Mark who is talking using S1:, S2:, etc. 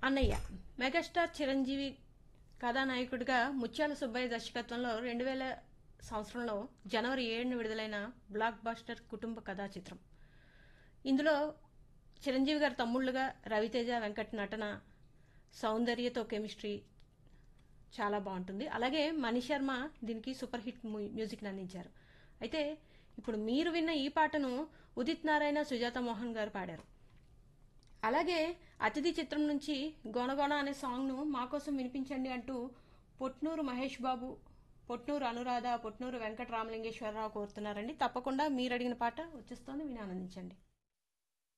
S1: అన్నయ్య మెగాస్టార్ చిరంజీవి కథానాయకుడిగా ముత్యాల సుబ్బయ్య దర్శకత్వంలో రెండు వేల సంవత్సరంలో జనవరి ఏడున విడుదలైన బ్లాక్ బాస్టర్ కుటుంబ కథా చిత్రం ఇందులో చిరంజీవి గారి తమ్ముళ్ళుగా రవితేజ వెంకట్ నటన సౌందర్యతో కెమిస్ట్రీ చాలా బాగుంటుంది అలాగే మణి శర్మ దీనికి సూపర్ హిట్ మ్యూ- మ్యూజిక్ని అందించారు అయితే ఇప్పుడు మీరు విన్న ఈ పాటను ఉదిత్ నారాయణ సుజాత మోహన్ గారు పాడారు అలాగే అతిథి చిత్రం నుంచి గోనగోన అనే సాంగ్ను మా కోసం వినిపించండి అంటూ పొట్నూరు మహేష్ బాబు పొట్నూరు అనురాధ పొట్నూరు వెంకట రామలింగేశ్వరరావు కోరుతున్నారండి తప్పకుండా మీరు అడిగిన పాట వచ్చేస్తోంది విని ఆనందించండి